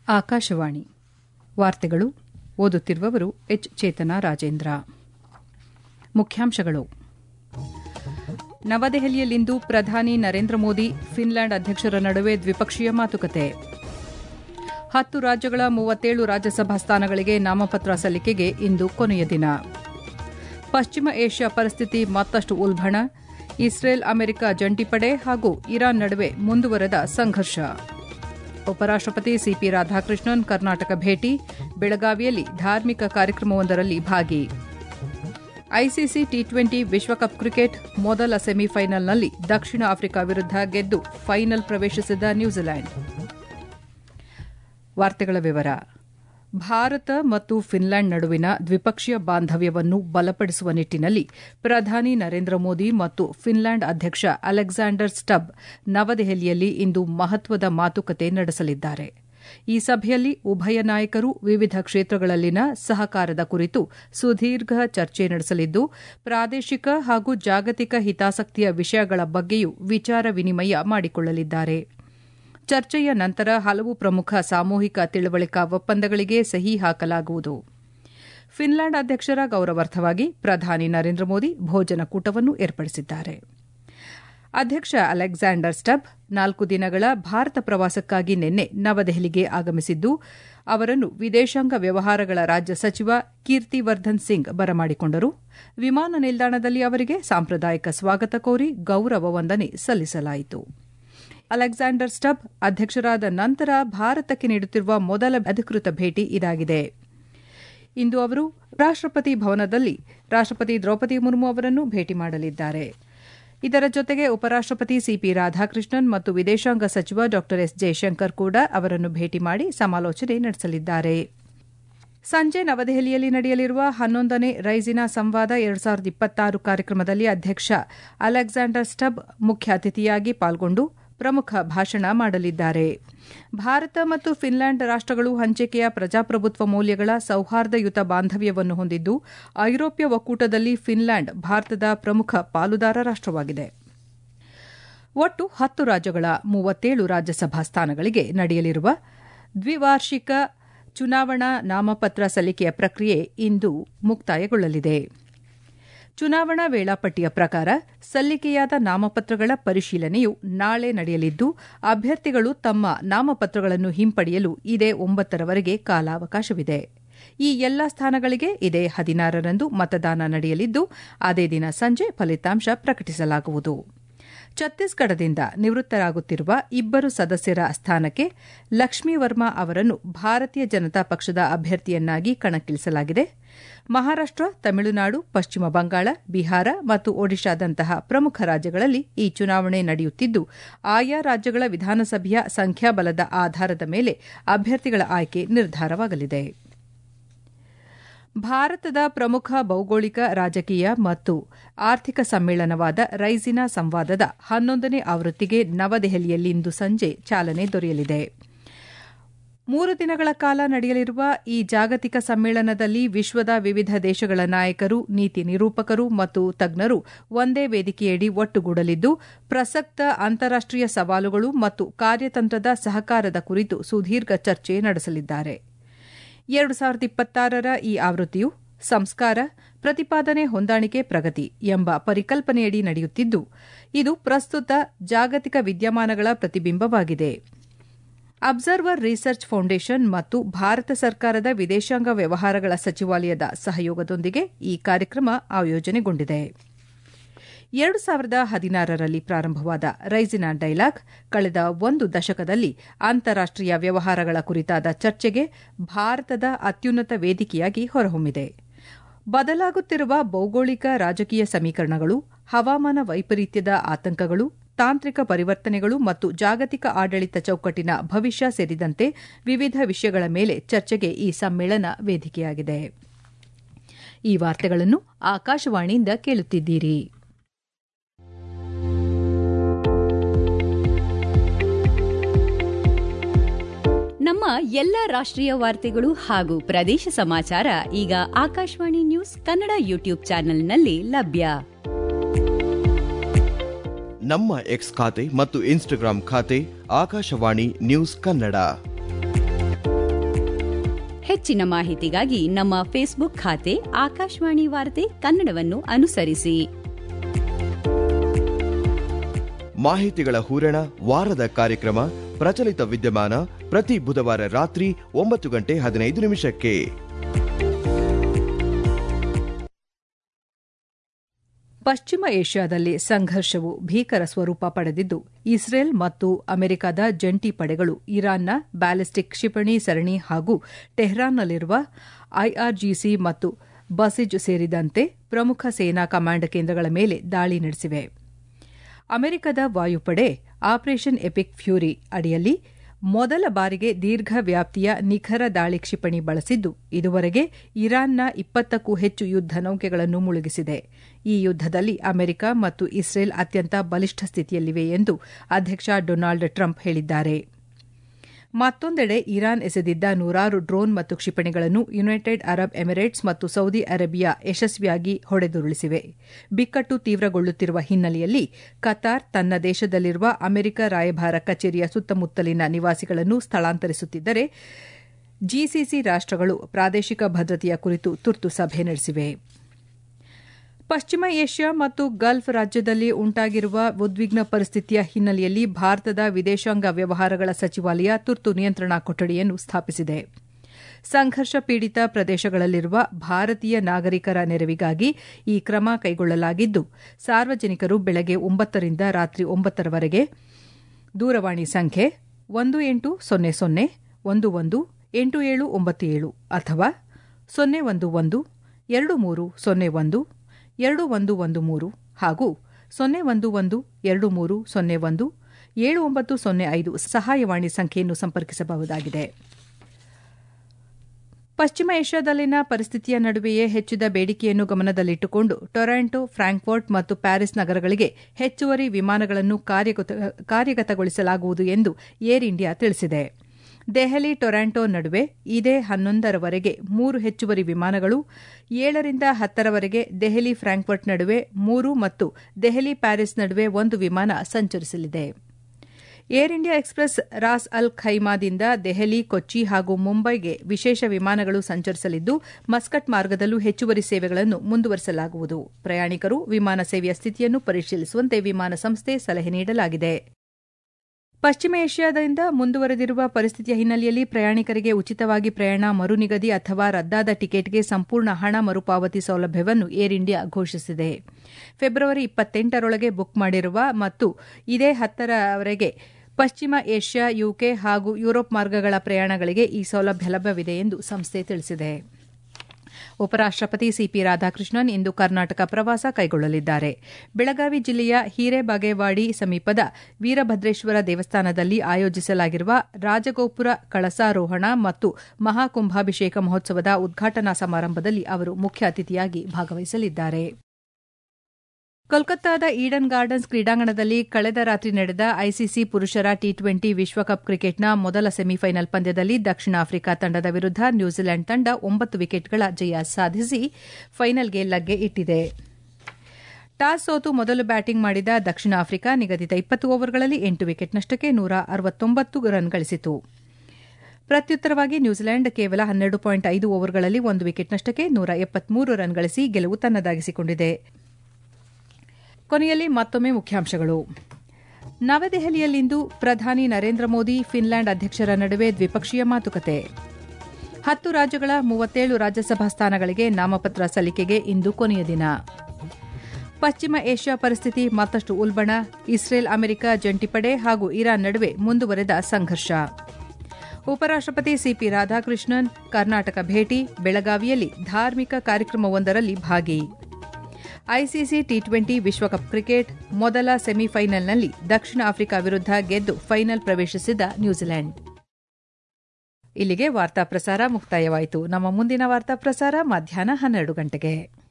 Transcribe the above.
ಆಕಾಶವಾಣಿ ವಾರ್ತೆಗಳು ಓದುತ್ತಿರುವವರು ಎಚ್ ಚೇತನ ರಾಜೇಂದ್ರ ಮುಖ್ಯಾಂಶಗಳು ನವದೆಹಲಿಯಲ್ಲಿಂದು ಪ್ರಧಾನಿ ನರೇಂದ್ರ ಮೋದಿ ಫಿನ್ಲ್ಯಾಂಡ್ ಅಧ್ಯಕ್ಷರ ನಡುವೆ ದ್ವಿಪಕ್ಷೀಯ ಮಾತುಕತೆ ಹತ್ತು ರಾಜ್ಯಗಳ ಮೂವತ್ತೇಳು ರಾಜ್ಯಸಭಾ ಸ್ಥಾನಗಳಿಗೆ ನಾಮಪತ್ರ ಸಲ್ಲಿಕೆಗೆ ಇಂದು ಕೊನೆಯ ದಿನ ಪಶ್ಚಿಮ ಏಷ್ಯಾ ಪರಿಸ್ಥಿತಿ ಮತ್ತಷ್ಟು ಉಲ್ಬಣ ಇಸ್ರೇಲ್ ಅಮೆರಿಕ ಜಂಟಿ ಪಡೆ ಹಾಗೂ ಇರಾನ್ ನಡುವೆ ಮುಂದುವರೆದ ಸಂಘರ್ಷ ಉಪರಾಷ್ಟಪತಿ ಸಿಪಿ ರಾಧಾಕೃಷ್ಣನ್ ಕರ್ನಾಟಕ ಭೇಟಿ ಬೆಳಗಾವಿಯಲ್ಲಿ ಧಾರ್ಮಿಕ ಕಾರ್ಯಕ್ರಮವೊಂದರಲ್ಲಿ ಭಾಗಿ ಐಸಿಸಿ ಟಿ ಟ್ವೆಂಟಿ ವಿಶ್ವಕಪ್ ಕ್ರಿಕೆಟ್ ಮೊದಲ ಸೆಮಿಫೈನಲ್ನಲ್ಲಿ ದಕ್ಷಿಣ ಆಫ್ರಿಕಾ ವಿರುದ್ಧ ಗೆದ್ದು ಫೈನಲ್ ಪ್ರವೇಶಿಸಿದ ನ್ಯೂಜಿಲೆಂಡ್ ವಾರ್ತೆಗಳ ವಿವರ ಭಾರತ ಮತ್ತು ಫಿನ್ಲ್ಯಾಂಡ್ ನಡುವಿನ ದ್ವಿಪಕ್ಷೀಯ ಬಾಂಧವ್ಯವನ್ನು ಬಲಪಡಿಸುವ ನಿಟ್ಟಿನಲ್ಲಿ ಪ್ರಧಾನಿ ನರೇಂದ್ರ ಮೋದಿ ಮತ್ತು ಫಿನ್ಲ್ಯಾಂಡ್ ಅಧ್ಯಕ್ಷ ಅಲೆಕ್ಸಾಂಡರ್ ಸ್ಟಬ್ ನವದೆಹಲಿಯಲ್ಲಿ ಇಂದು ಮಹತ್ವದ ಮಾತುಕತೆ ನಡೆಸಲಿದ್ದಾರೆ ಈ ಸಭೆಯಲ್ಲಿ ಉಭಯ ನಾಯಕರು ವಿವಿಧ ಕ್ಷೇತ್ರಗಳಲ್ಲಿನ ಸಹಕಾರದ ಕುರಿತು ಸುದೀರ್ಘ ಚರ್ಚೆ ನಡೆಸಲಿದ್ದು ಪ್ರಾದೇಶಿಕ ಹಾಗೂ ಜಾಗತಿಕ ಹಿತಾಸಕ್ತಿಯ ವಿಷಯಗಳ ಬಗ್ಗೆಯೂ ವಿಚಾರ ವಿನಿಮಯ ಮಾಡಿಕೊಳ್ಳಲಿದ್ದಾರೆ ಚರ್ಚೆಯ ನಂತರ ಹಲವು ಪ್ರಮುಖ ಸಾಮೂಹಿಕ ತಿಳುವಳಿಕಾ ಒಪ್ಪಂದಗಳಿಗೆ ಸಹಿ ಹಾಕಲಾಗುವುದು ಫಿನ್ಲ್ಯಾಂಡ್ ಅಧ್ಯಕ್ಷರ ಗೌರವಾರ್ಥವಾಗಿ ಪ್ರಧಾನಿ ನರೇಂದ್ರ ಮೋದಿ ಭೋಜನ ಕೂಟವನ್ನು ಏರ್ಪಡಿಸಿದ್ದಾರೆ ಅಧ್ಯಕ್ಷ ಅಲೆಕ್ಸಾಂಡರ್ ಸ್ಟಬ್ ನಾಲ್ಕು ದಿನಗಳ ಭಾರತ ಪ್ರವಾಸಕ್ಕಾಗಿ ನಿನ್ನೆ ನವದೆಹಲಿಗೆ ಆಗಮಿಸಿದ್ದು ಅವರನ್ನು ವಿದೇಶಾಂಗ ವ್ಯವಹಾರಗಳ ರಾಜ್ಯ ಸಚಿವ ಕೀರ್ತಿವರ್ಧನ್ ಸಿಂಗ್ ಬರಮಾಡಿಕೊಂಡರು ವಿಮಾನ ನಿಲ್ದಾಣದಲ್ಲಿ ಅವರಿಗೆ ಸಾಂಪ್ರದಾಯಿಕ ಸ್ವಾಗತ ಕೋರಿ ಗೌರವ ವಂದನೆ ಸಲ್ಲಿಸಲಾಯಿತು ಅಲೆಕ್ಸಾಂಡರ್ ಸ್ಟಬ್ ಅಧ್ಯಕ್ಷರಾದ ನಂತರ ಭಾರತಕ್ಕೆ ನೀಡುತ್ತಿರುವ ಮೊದಲ ಅಧಿಕೃತ ಭೇಟಿ ಇದಾಗಿದೆ ಇಂದು ಅವರು ರಾಷ್ಟಪತಿ ಭವನದಲ್ಲಿ ರಾಷ್ಟಪತಿ ದ್ರೌಪದಿ ಮುರ್ಮು ಅವರನ್ನು ಭೇಟಿ ಮಾಡಲಿದ್ದಾರೆ ಇದರ ಜೊತೆಗೆ ಉಪರಾಷ್ಟಪತಿ ಸಿಪಿ ರಾಧಾಕೃಷ್ಣನ್ ಮತ್ತು ವಿದೇಶಾಂಗ ಸಚಿವ ಡಾ ಎಸ್ ಜಯಶಂಕರ್ ಕೂಡ ಅವರನ್ನು ಭೇಟಿ ಮಾಡಿ ಸಮಾಲೋಚನೆ ನಡೆಸಲಿದ್ದಾರೆ ಸಂಜೆ ನವದೆಹಲಿಯಲ್ಲಿ ನಡೆಯಲಿರುವ ಹನ್ನೊಂದನೇ ರೈಸಿನಾ ಸಂವಾದ ಎರಡು ಸಾವಿರದ ಇಪ್ಪತ್ತಾರು ಕಾರ್ಯಕ್ರಮದಲ್ಲಿ ಅಧ್ಯಕ್ಷ ಅಲೆಕ್ಸಾಂಡರ್ ಸ್ಟಬ್ ಮುಖ್ಯ ಅತಿಥಿಯಾಗಿ ಪಾಲ್ಗೊಂಡು ಪ್ರಮುಖ ಭಾಷಣ ಮಾಡಲಿದ್ದಾರೆ ಭಾರತ ಮತ್ತು ಫಿನ್ಲ್ಯಾಂಡ್ ರಾಷ್ಟಗಳು ಹಂಚಿಕೆಯ ಪ್ರಜಾಪ್ರಭುತ್ವ ಮೌಲ್ಯಗಳ ಸೌಹಾರ್ದಯುತ ಬಾಂಧವ್ಯವನ್ನು ಹೊಂದಿದ್ದು ಐರೋಪ್ಯ ಒಕ್ಕೂಟದಲ್ಲಿ ಫಿನ್ಲ್ಯಾಂಡ್ ಭಾರತದ ಪ್ರಮುಖ ಪಾಲುದಾರ ರಾಷ್ಟವಾಗಿದೆ ಒಟ್ಟು ಹತ್ತು ರಾಜ್ಯಗಳ ಮೂವತ್ತೇಳು ರಾಜ್ಯಸಭಾ ಸ್ಥಾನಗಳಿಗೆ ನಡೆಯಲಿರುವ ದ್ವಿವಾರ್ಷಿಕ ಚುನಾವಣಾ ನಾಮಪತ್ರ ಸಲ್ಲಿಕೆಯ ಪ್ರಕ್ರಿಯೆ ಇಂದು ಮುಕ್ತಾಯಗೊಳ್ಳಲಿದೆ ಚುನಾವಣಾ ವೇಳಾಪಟ್ಟಿಯ ಪ್ರಕಾರ ಸಲ್ಲಿಕೆಯಾದ ನಾಮಪತ್ರಗಳ ಪರಿಶೀಲನೆಯು ನಾಳೆ ನಡೆಯಲಿದ್ದು ಅಭ್ಯರ್ಥಿಗಳು ತಮ್ಮ ನಾಮಪತ್ರಗಳನ್ನು ಹಿಂಪಡೆಯಲು ಇದೇ ಒಂಬತ್ತರವರೆಗೆ ಕಾಲಾವಕಾಶವಿದೆ ಈ ಎಲ್ಲಾ ಸ್ಥಾನಗಳಿಗೆ ಇದೇ ಹದಿನಾರರಂದು ಮತದಾನ ನಡೆಯಲಿದ್ದು ಅದೇ ದಿನ ಸಂಜೆ ಫಲಿತಾಂಶ ಪ್ರಕಟಿಸಲಾಗುವುದು ಛತ್ತೀಸ್ಗಢದಿಂದ ನಿವೃತ್ತರಾಗುತ್ತಿರುವ ಇಬ್ಬರು ಸದಸ್ಯರ ಸ್ಥಾನಕ್ಕೆ ಲಕ್ಷ್ಮೀ ವರ್ಮಾ ಅವರನ್ನು ಭಾರತೀಯ ಜನತಾ ಪಕ್ಷದ ಅಭ್ಯರ್ಥಿಯನ್ನಾಗಿ ಕಣಕ್ಕಿಳಿಸಲಾಗಿದೆ ಮಹಾರಾಷ್ಟ ತಮಿಳುನಾಡು ಪಶ್ಚಿಮ ಬಂಗಾಳ ಬಿಹಾರ ಮತ್ತು ಒಡಿಶಾದಂತಹ ಪ್ರಮುಖ ರಾಜ್ಯಗಳಲ್ಲಿ ಈ ಚುನಾವಣೆ ನಡೆಯುತ್ತಿದ್ದು ಆಯಾ ರಾಜ್ಯಗಳ ವಿಧಾನಸಭೆಯ ಸಂಖ್ಯಾಬಲದ ಆಧಾರದ ಮೇಲೆ ಅಭ್ಯರ್ಥಿಗಳ ಆಯ್ಕೆ ನಿರ್ಧಾರವಾಗಲಿದೆ ಭಾರತದ ಪ್ರಮುಖ ಭೌಗೋಳಿಕ ರಾಜಕೀಯ ಮತ್ತು ಆರ್ಥಿಕ ಸಮ್ಮೇಳನವಾದ ರೈಸಿನಾ ಸಂವಾದದ ಹನ್ನೊಂದನೇ ಆವೃತ್ತಿಗೆ ನವದೆಹಲಿಯಲ್ಲಿಂದು ಸಂಜೆ ಚಾಲನೆ ದೊರೆಯಲಿದೆ ಮೂರು ದಿನಗಳ ಕಾಲ ನಡೆಯಲಿರುವ ಈ ಜಾಗತಿಕ ಸಮ್ಮೇಳನದಲ್ಲಿ ವಿಶ್ವದ ವಿವಿಧ ದೇಶಗಳ ನಾಯಕರು ನೀತಿ ನಿರೂಪಕರು ಮತ್ತು ತಜ್ಞರು ಒಂದೇ ವೇದಿಕೆಯಡಿ ಒಟ್ಟುಗೂಡಲಿದ್ದು ಪ್ರಸಕ್ತ ಅಂತಾರಾಷ್ಟೀಯ ಸವಾಲುಗಳು ಮತ್ತು ಕಾರ್ಯತಂತ್ರದ ಸಹಕಾರದ ಕುರಿತು ಸುದೀರ್ಘ ಚರ್ಚೆ ನಡೆಸಲಿದ್ದಾರೆ ಎರಡು ಸಾವಿರದ ಇಪ್ಪತ್ತಾರರ ಈ ಆವೃತ್ತಿಯು ಸಂಸ್ಕಾರ ಪ್ರತಿಪಾದನೆ ಹೊಂದಾಣಿಕೆ ಪ್ರಗತಿ ಎಂಬ ಪರಿಕಲ್ಪನೆಯಡಿ ನಡೆಯುತ್ತಿದ್ದು ಇದು ಪ್ರಸ್ತುತ ಜಾಗತಿಕ ವಿದ್ಯಮಾನಗಳ ಪ್ರತಿಬಿಂಬವಾಗಿದೆ ಅಬ್ಸರ್ವರ್ ರಿಸರ್ಚ್ ಫೌಂಡೇಶನ್ ಮತ್ತು ಭಾರತ ಸರ್ಕಾರದ ವಿದೇಶಾಂಗ ವ್ಯವಹಾರಗಳ ಸಚಿವಾಲಯದ ಸಹಯೋಗದೊಂದಿಗೆ ಈ ಕಾರ್ಯಕ್ರಮ ಆಯೋಜನೆಗೊಂಡಿದೆ ಎರಡು ಸಾವಿರದ ಹದಿನಾರರಲ್ಲಿ ಪ್ರಾರಂಭವಾದ ರೈಸಿನಾ ಡೈಲಾಗ್ ಕಳೆದ ಒಂದು ದಶಕದಲ್ಲಿ ಅಂತಾರಾಷ್ಟೀಯ ವ್ಯವಹಾರಗಳ ಕುರಿತಾದ ಚರ್ಚೆಗೆ ಭಾರತದ ಅತ್ಯುನ್ನತ ವೇದಿಕೆಯಾಗಿ ಹೊರಹೊಮ್ಮಿದೆ ಬದಲಾಗುತ್ತಿರುವ ಭೌಗೋಳಿಕ ರಾಜಕೀಯ ಸಮೀಕರಣಗಳು ಹವಾಮಾನ ವೈಪರೀತ್ಯದ ಆತಂಕಗಳು ತಾಂತ್ರಿಕ ಪರಿವರ್ತನೆಗಳು ಮತ್ತು ಜಾಗತಿಕ ಆಡಳಿತ ಚೌಕಟ್ಟಿನ ಭವಿಷ್ಯ ಸೇರಿದಂತೆ ವಿವಿಧ ವಿಷಯಗಳ ಮೇಲೆ ಚರ್ಚೆಗೆ ಈ ಸಮ್ಮೇಳನ ವೇದಿಕೆಯಾಗಿದೆ ಈ ವಾರ್ತೆಗಳನ್ನು ಆಕಾಶವಾಣಿಯಿಂದ ಕೇಳುತ್ತಿದ್ದೀರಿ ನಮ್ಮ ಎಲ್ಲ ರಾಷ್ಟ್ರೀಯ ವಾರ್ತೆಗಳು ಹಾಗೂ ಪ್ರದೇಶ ಸಮಾಚಾರ ಈಗ ಆಕಾಶವಾಣಿ ನ್ಯೂಸ್ ಕನ್ನಡ ಯೂಟ್ಯೂಬ್ ಚಾನೆಲ್ನಲ್ಲಿ ಲಭ್ಯ ನಮ್ಮ ಎಕ್ಸ್ ಖಾತೆ ಮತ್ತು ಇನ್ಸ್ಟಾಗ್ರಾಂ ಖಾತೆ ಆಕಾಶವಾಣಿ ನ್ಯೂಸ್ ಕನ್ನಡ ಹೆಚ್ಚಿನ ಮಾಹಿತಿಗಾಗಿ ನಮ್ಮ ಫೇಸ್ಬುಕ್ ಖಾತೆ ಆಕಾಶವಾಣಿ ವಾರ್ತೆ ಕನ್ನಡವನ್ನು ಅನುಸರಿಸಿ ಮಾಹಿತಿಗಳ ಹೂರಣ ವಾರದ ಕಾರ್ಯಕ್ರಮ ಪ್ರಚಲಿತ ವಿದ್ಯಮಾನ ಪ್ರತಿ ಬುಧವಾರ ರಾತ್ರಿ ಒಂಬತ್ತು ಗಂಟೆ ಹದಿನೈದು ನಿಮಿಷಕ್ಕೆ ಪಶ್ಚಿಮ ಏಷ್ಯಾದಲ್ಲಿ ಸಂಘರ್ಷವು ಭೀಕರ ಸ್ವರೂಪ ಪಡೆದಿದ್ದು ಇಸ್ರೇಲ್ ಮತ್ತು ಅಮೆರಿಕದ ಜಂಟಿ ಪಡೆಗಳು ಇರಾನ್ನ ಬ್ಯಾಲಿಸ್ಟಿಕ್ ಕ್ಷಿಪಣಿ ಸರಣಿ ಹಾಗೂ ಟೆಹ್ರಾನ್ನಲ್ಲಿರುವ ಐಆರ್ಜಿಸಿ ಮತ್ತು ಬಸಿಜ್ ಸೇರಿದಂತೆ ಪ್ರಮುಖ ಸೇನಾ ಕಮಾಂಡ್ ಕೇಂದ್ರಗಳ ಮೇಲೆ ದಾಳಿ ನಡೆಸಿವೆ ಅಮೆರಿಕದ ವಾಯುಪಡೆ ಆಪರೇಷನ್ ಎಪಿಕ್ ಫ್ಯೂರಿ ಅಡಿಯಲ್ಲಿ ಮೊದಲ ಬಾರಿಗೆ ದೀರ್ಘ ವ್ಯಾಪ್ತಿಯ ನಿಖರ ದಾಳಿ ಕ್ಷಿಪಣಿ ಬಳಸಿದ್ದು ಇದುವರೆಗೆ ಇರಾನ್ನ ಇಪ್ಪತ್ತಕ್ಕೂ ಹೆಚ್ಚು ಯುದ್ದ ನೌಕೆಗಳನ್ನು ಮುಳುಗಿಸಿದೆ ಈ ಯುದ್ದದಲ್ಲಿ ಅಮೆರಿಕ ಮತ್ತು ಇಸ್ರೇಲ್ ಅತ್ಯಂತ ಬಲಿಷ್ಠ ಸ್ಥಿತಿಯಲ್ಲಿವೆ ಎಂದು ಅಧ್ಯಕ್ಷ ಡೊನಾಲ್ಡ್ ಟ್ರಂಪ್ ಹೇಳಿದ್ದಾರೆ ಮತ್ತೊಂದೆಡೆ ಇರಾನ್ ಎಸೆದಿದ್ದ ನೂರಾರು ಡ್ರೋನ್ ಮತ್ತು ಕ್ಷಿಪಣಿಗಳನ್ನು ಯುನೈಟೆಡ್ ಅರಬ್ ಎಮಿರೇಟ್ಸ್ ಮತ್ತು ಸೌದಿ ಅರೇಬಿಯಾ ಯಶಸ್ವಿಯಾಗಿ ಹೊಡೆದುರುಳಿಸಿವೆ ಬಿಕ್ಕಟ್ಟು ತೀವ್ರಗೊಳ್ಳುತ್ತಿರುವ ಹಿನ್ನೆಲೆಯಲ್ಲಿ ಕತಾರ್ ತನ್ನ ದೇಶದಲ್ಲಿರುವ ಅಮೆರಿಕ ರಾಯಭಾರ ಕಚೇರಿಯ ಸುತ್ತಮುತ್ತಲಿನ ನಿವಾಸಿಗಳನ್ನು ಸ್ಥಳಾಂತರಿಸುತ್ತಿದ್ದರೆ ಜಿಸಿಸಿ ರಾಷ್ಟಗಳು ಪ್ರಾದೇಶಿಕ ಭದ್ರತೆಯ ಕುರಿತು ತುರ್ತು ಸಭೆ ನಡೆಸಿವೆ ಪಶ್ಚಿಮ ಏಷ್ಯಾ ಮತ್ತು ಗಲ್ಫ್ ರಾಜ್ಯದಲ್ಲಿ ಉಂಟಾಗಿರುವ ಉದ್ವಿಗ್ನ ಪರಿಸ್ಥಿತಿಯ ಹಿನ್ನೆಲೆಯಲ್ಲಿ ಭಾರತದ ವಿದೇಶಾಂಗ ವ್ಯವಹಾರಗಳ ಸಚಿವಾಲಯ ತುರ್ತು ನಿಯಂತ್ರಣಾ ಕೊಠಡಿಯನ್ನು ಸ್ಥಾಪಿಸಿದೆ ಸಂಘರ್ಷ ಪೀಡಿತ ಪ್ರದೇಶಗಳಲ್ಲಿರುವ ಭಾರತೀಯ ನಾಗರಿಕರ ನೆರವಿಗಾಗಿ ಈ ಕ್ರಮ ಕೈಗೊಳ್ಳಲಾಗಿದ್ದು ಸಾರ್ವಜನಿಕರು ಬೆಳಗ್ಗೆ ಒಂಬತ್ತರಿಂದ ರಾತ್ರಿ ಒಂಬತ್ತರವರೆಗೆ ದೂರವಾಣಿ ಸಂಖ್ಯೆ ಒಂದು ಎಂಟು ಸೊನ್ನೆ ಸೊನ್ನೆ ಒಂದು ಒಂದು ಎಂಟು ಏಳು ಒಂಬತ್ತು ಏಳು ಅಥವಾ ಸೊನ್ನೆ ಒಂದು ಒಂದು ಎರಡು ಮೂರು ಸೊನ್ನೆ ಒಂದು ಎರಡು ಒಂದು ಒಂದು ಮೂರು ಹಾಗೂ ಸೊನ್ನೆ ಒಂದು ಒಂದು ಎರಡು ಮೂರು ಸೊನ್ನೆ ಒಂದು ಏಳು ಒಂಬತ್ತು ಸೊನ್ನೆ ಐದು ಸಹಾಯವಾಣಿ ಸಂಖ್ಯೆಯನ್ನು ಸಂಪರ್ಕಿಸಬಹುದಾಗಿದೆ ಪಶ್ಚಿಮ ಏಷ್ಯಾದಲ್ಲಿನ ಪರಿಸ್ಥಿತಿಯ ನಡುವೆಯೇ ಹೆಚ್ಚಿದ ಬೇಡಿಕೆಯನ್ನು ಗಮನದಲ್ಲಿಟ್ಟುಕೊಂಡು ಟೊರಾಂಟೊ ಫ್ರಾಂಕ್ಫರ್ಟ್ ಮತ್ತು ಪ್ಯಾರಿಸ್ ನಗರಗಳಿಗೆ ಹೆಚ್ಚುವರಿ ವಿಮಾನಗಳನ್ನು ಕಾರ್ಯಗತಗೊಳಿಸಲಾಗುವುದು ಎಂದು ಏರ್ ಇಂಡಿಯಾ ತಿಳಿಸಿದೆ ದೆಹಲಿ ಟೊರಾಂಟೊ ನಡುವೆ ಇದೇ ಹನ್ನೊಂದರವರೆಗೆ ಮೂರು ಹೆಚ್ಚುವರಿ ವಿಮಾನಗಳು ಏಳರಿಂದ ಹತ್ತರವರೆಗೆ ದೆಹಲಿ ಫ್ರಾಂಕ್ಫರ್ಟ್ ನಡುವೆ ಮೂರು ಮತ್ತು ದೆಹಲಿ ಪ್ಯಾರಿಸ್ ನಡುವೆ ಒಂದು ವಿಮಾನ ಸಂಚರಿಸಲಿದೆ ಏರ್ ಇಂಡಿಯಾ ಎಕ್ಸ್ಪ್ರೆಸ್ ರಾಸ್ ಅಲ್ ಖೈಮಾದಿಂದ ದೆಹಲಿ ಕೊಚ್ಚಿ ಹಾಗೂ ಮುಂಬೈಗೆ ವಿಶೇಷ ವಿಮಾನಗಳು ಸಂಚರಿಸಲಿದ್ದು ಮಸ್ಕಟ್ ಮಾರ್ಗದಲ್ಲೂ ಹೆಚ್ಚುವರಿ ಸೇವೆಗಳನ್ನು ಮುಂದುವರೆಸಲಾಗುವುದು ಪ್ರಯಾಣಿಕರು ವಿಮಾನ ಸೇವೆಯ ಸ್ಥಿತಿಯನ್ನು ಪರಿಶೀಲಿಸುವಂತೆ ವಿಮಾನ ಸಂಸ್ಥೆ ಸಲಹೆ ನೀಡಲಾಗಿದೆ ಪಶ್ಚಿಮ ಏಷ್ಯಾದಿಂದ ಮುಂದುವರೆದಿರುವ ಪರಿಸ್ಥಿತಿಯ ಹಿನ್ನೆಲೆಯಲ್ಲಿ ಪ್ರಯಾಣಿಕರಿಗೆ ಉಚಿತವಾಗಿ ಪ್ರಯಾಣ ಮರುನಿಗದಿ ಅಥವಾ ರದ್ದಾದ ಟಿಕೆಟ್ಗೆ ಸಂಪೂರ್ಣ ಹಣ ಮರುಪಾವತಿ ಸೌಲಭ್ಯವನ್ನು ಏರ್ ಇಂಡಿಯಾ ಘೋಷಿಸಿದೆ ಫೆಬ್ರವರಿ ಇಪ್ಪತ್ತೆಂಟರೊಳಗೆ ಬುಕ್ ಮಾಡಿರುವ ಮತ್ತು ಇದೇ ಹತ್ತರವರೆಗೆ ಪಶ್ಚಿಮ ಏಷ್ಯಾ ಯುಕೆ ಹಾಗೂ ಯುರೋಪ್ ಮಾರ್ಗಗಳ ಪ್ರಯಾಣಗಳಿಗೆ ಈ ಸೌಲಭ್ಯ ಲಭ್ಯವಿದೆ ಎಂದು ಸಂಸ್ಥೆ ತಿಳಿಸಿದೆ ಉಪರಾಷ್ಟಪತಿ ಸಿಪಿ ರಾಧಾಕೃಷ್ಣನ್ ಇಂದು ಕರ್ನಾಟಕ ಪ್ರವಾಸ ಕೈಗೊಳ್ಳಲಿದ್ದಾರೆ ಬೆಳಗಾವಿ ಜಿಲ್ಲೆಯ ಹಿರೇಬಾಗೇವಾಡಿ ಸಮೀಪದ ವೀರಭದ್ರೇಶ್ವರ ದೇವಸ್ಥಾನದಲ್ಲಿ ಆಯೋಜಿಸಲಾಗಿರುವ ರಾಜಗೋಪುರ ಕಳಸಾರೋಹಣ ಮತ್ತು ಮಹಾಕುಂಭಾಭಿಷೇಕ ಮಹೋತ್ಸವದ ಉದ್ಘಾಟನಾ ಸಮಾರಂಭದಲ್ಲಿ ಅವರು ಮುಖ್ಯ ಅತಿಥಿಯಾಗಿ ಭಾಗವಹಿಸಲಿದ್ದಾರೆ ಕೋಲ್ಕತ್ತಾದ ಈಡನ್ ಗಾರ್ಡನ್ಸ್ ಕ್ರೀಡಾಂಗಣದಲ್ಲಿ ಕಳೆದ ರಾತ್ರಿ ನಡೆದ ಐಸಿಸಿ ಪುರುಷರ ಟಿ ಟ್ವೆಂಟಿ ವಿಶ್ವಕಪ್ ಕ್ರಿಕೆಟ್ನ ಮೊದಲ ಸೆಮಿಫೈನಲ್ ಪಂದ್ಯದಲ್ಲಿ ದಕ್ಷಿಣ ಆಫ್ರಿಕಾ ತಂಡದ ವಿರುದ್ಧ ನ್ಯೂಜಿಲೆಂಡ್ ತಂಡ ಒಂಬತ್ತು ವಿಕೆಟ್ಗಳ ಜಯ ಸಾಧಿಸಿ ಫೈನಲ್ಗೆ ಲಗ್ಗೆ ಇಟ್ಟಿದೆ ಟಾಸ್ ಸೋತು ಮೊದಲು ಬ್ಯಾಟಿಂಗ್ ಮಾಡಿದ ದಕ್ಷಿಣ ಆಫ್ರಿಕಾ ನಿಗದಿತ ಇಪ್ಪತ್ತು ಓವರ್ಗಳಲ್ಲಿ ಎಂಟು ವಿಕೆಟ್ ನಷ್ಟಕ್ಕೆ ನೂರ ಅರವತ್ತೊಂಬತ್ತು ರನ್ ಗಳಿಸಿತು ಪ್ರತ್ಯುತ್ತರವಾಗಿ ನ್ಯೂಜಿಲೆಂಡ್ ಕೇವಲ ಹನ್ನೆರಡು ಪಾಯಿಂಟ್ ಐದು ಓವರ್ಗಳಲ್ಲಿ ಒಂದು ವಿಕೆಟ್ ನಷ್ಟಕ್ಕೆ ನೂರ ಎಪ್ಪತ್ಮೂರು ರನ್ ಗಳಿಸಿ ಗೆಲುವು ತನ್ನದಾಗಿಸಿಕೊಂಡಿದೆ ಕೊನೆಯಲ್ಲಿ ಮತ್ತೊಮ್ಮೆ ಮುಖ್ಯಾಂಶಗಳು ನವದೆಹಲಿಯಲ್ಲಿಂದು ಪ್ರಧಾನಿ ನರೇಂದ್ರ ಮೋದಿ ಫಿನ್ಲ್ಯಾಂಡ್ ಅಧ್ಯಕ್ಷರ ನಡುವೆ ದ್ವಿಪಕ್ಷೀಯ ಮಾತುಕತೆ ಹತ್ತು ರಾಜ್ಯಗಳ ಮೂವತ್ತೇಳು ರಾಜ್ಯಸಭಾ ಸ್ಥಾನಗಳಿಗೆ ನಾಮಪತ್ರ ಸಲ್ಲಿಕೆಗೆ ಇಂದು ಕೊನೆಯ ದಿನ ಪಶ್ಚಿಮ ಏಷ್ಯಾ ಪರಿಸ್ಥಿತಿ ಮತ್ತಷ್ಟು ಉಲ್ಬಣ ಇಸ್ರೇಲ್ ಅಮೆರಿಕ ಜಂಟಿ ಪಡೆ ಹಾಗೂ ಇರಾನ್ ನಡುವೆ ಮುಂದುವರೆದ ಸಂಘರ್ಷ ಉಪರಾಷ್ಟಪತಿ ಸಿಪಿ ರಾಧಾಕೃಷ್ಣನ್ ಕರ್ನಾಟಕ ಭೇಟಿ ಬೆಳಗಾವಿಯಲ್ಲಿ ಧಾರ್ಮಿಕ ಕಾರ್ಯಕ್ರಮವೊಂದರಲ್ಲಿ ಭಾಗಿ ಐಸಿಸಿ ಟಿ ಟ್ವೆಂಟಿ ವಿಶ್ವಕಪ್ ಕ್ರಿಕೆಟ್ ಮೊದಲ ಸೆಮಿಫೈನಲ್ನಲ್ಲಿ ದಕ್ಷಿಣ ಆಫ್ರಿಕಾ ವಿರುದ್ಧ ಗೆದ್ದು ಫೈನಲ್ ಪ್ರವೇಶಿಸಿದ ನ್ಯೂಜಿಲೆಂಡ್ ಇಲ್ಲಿಗೆ ವಾರ್ತಾ ಪ್ರಸಾರ ಮುಕ್ತಾಯವಾಯಿತು ನಮ್ಮ ಮುಂದಿನ ವಾರ್ತಾ ಪ್ರಸಾರ ಮಧ್ಯಾಹ್ನ ಹನ್ನೆರಡು ಗಂಟೆಗೆ